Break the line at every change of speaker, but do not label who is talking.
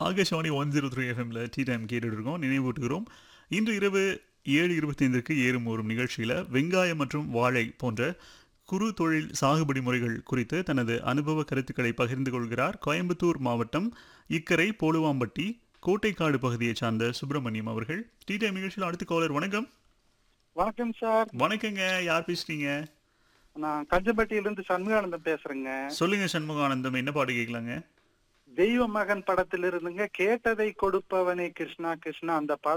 Akashvani one zero three எஃப்எம்ல tea time கேட்டுட்டு இருக்கோம் நினைவூட்டுகிறோம் இன்று இரவு ஏழு இருபத்தைந்திற்கு ஏறும் ஒரு நிகழ்ச்சியில் வெங்காயம் மற்றும் வாழை போன்ற குறு தொழில் சாகுபடி முறைகள் குறித்து தனது அனுபவ கருத்துக்களை பகிர்ந்து கொள்கிறார் கோயம்புத்தூர் மாவட்டம் இக்கரை போலுவாம்பட்டி கோட்டைக்காடு பகுதியைச் சார்ந்த சுப்பிரமணியம் அவர்கள் டீ டைம் நிகழ்ச்சியில் அடுத்த காலர் வணக்கம்
வணக்கம் சார்
வணக்கங்க யார் பேசுறீங்க
நான் கஞ்சப்பட்டியிலிருந்து சண்முகானந்தம் பேசுறேங்க
சொல்லுங்க சண்முகானந்தம் என்ன பாட்டு கேட்கலாங்க
தெய்வ மகன் படத்திலிருந்துங்க கேட்டதை கொடுப்பவனே கிருஷ்ணா கிருஷ்ணா அந்த படம்